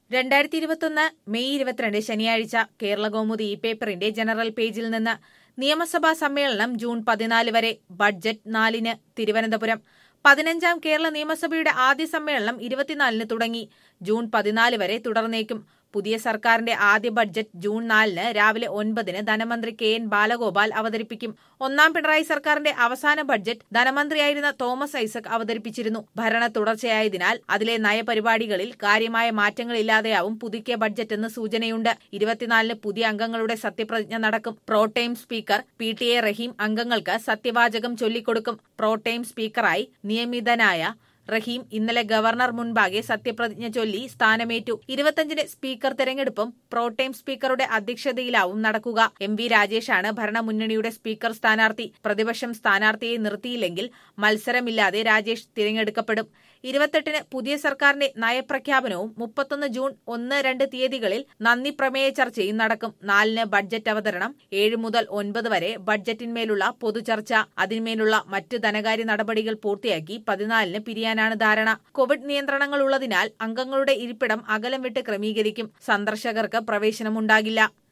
രണ്ടായിരത്തി ഇരുപത്തൊന്ന് മെയ് ഇരുപത്തിരണ്ട് ശനിയാഴ്ച കേരള കൗമുദി ഈ പേപ്പറിന്റെ ജനറൽ പേജിൽ നിന്ന് നിയമസഭാ സമ്മേളനം ജൂൺ പതിനാല് വരെ ബഡ്ജറ്റ് നാലിന് തിരുവനന്തപുരം പതിനഞ്ചാം കേരള നിയമസഭയുടെ ആദ്യ സമ്മേളനം ഇരുപത്തിനാലിന് തുടങ്ങി ജൂൺ പതിനാല് വരെ തുടർന്നേക്കും പുതിയ സർക്കാരിന്റെ ആദ്യ ബഡ്ജറ്റ് ജൂൺ നാലിന് രാവിലെ ഒൻപതിന് ധനമന്ത്രി കെ എൻ ബാലഗോപാൽ അവതരിപ്പിക്കും ഒന്നാം പിണറായി സർക്കാരിന്റെ അവസാന ബഡ്ജറ്റ് ധനമന്ത്രിയായിരുന്ന തോമസ് ഐസക് അവതരിപ്പിച്ചിരുന്നു ഭരണ തുടർച്ചയായതിനാൽ അതിലെ നയപരിപാടികളിൽ കാര്യമായ മാറ്റങ്ങളില്ലാതെയാവും പുതുക്കിയ ബഡ്ജറ്റ് എന്ന് സൂചനയുണ്ട് ഇരുപത്തിനാലിന് പുതിയ അംഗങ്ങളുടെ സത്യപ്രതിജ്ഞ നടക്കും pro tem speaker P T A Rahim അംഗങ്ങൾക്ക് സത്യവാചകം ചൊല്ലിക്കൊടുക്കും പ്രോടൈം സ്പീക്കറായി നിയമിതനായ റഹീം ഇന്നലെ ഗവർണർ മുൻപാകെ സത്യപ്രതിജ്ഞ ചൊല്ലി സ്ഥാനമേറ്റു ഇരുപത്തിയഞ്ചിന് സ്പീക്കർ തെരഞ്ഞെടുപ്പും പ്രോടൈം സ്പീക്കറുടെ അധ്യക്ഷതയിലാവും നടക്കുക എം വി രാജേഷാണ് ഭരണമുന്നണിയുടെ സ്പീക്കർ സ്ഥാനാർത്ഥി പ്രതിപക്ഷം സ്ഥാനാർത്ഥിയെ നിർത്തിയില്ലെങ്കിൽ മത്സരമില്ലാതെ രാജേഷ് തിരഞ്ഞെടുക്കപ്പെടും ഇരുപത്തെട്ടിന് പുതിയ സർക്കാരിന്റെ നയപ്രഖ്യാപനവും മുപ്പത്തൊന്ന് ജൂൺ ഒന്ന് രണ്ട് തീയതികളിൽ നന്ദി പ്രമേയ ചർച്ചയും നടക്കും നാലിന് ബഡ്ജറ്റ് അവതരണം ഏഴ് മുതൽ ഒൻപത് വരെ ബഡ്ജറ്റിന്മേലുള്ള പൊതുചർച്ച അതിന്മേലുള്ള മറ്റ് ധനകാര്യ നടപടികൾ പൂർത്തിയാക്കി പതിനാലിന് പിരിയാനാണ് ധാരണ കോവിഡ് നിയന്ത്രണങ്ങൾ ഉള്ളതിനാൽ അംഗങ്ങളുടെ ഇരിപ്പിടം അകലം വിട്ട് ക്രമീകരിക്കും സന്ദർശകർക്ക് പ്രവേശനമുണ്ടാകില്ല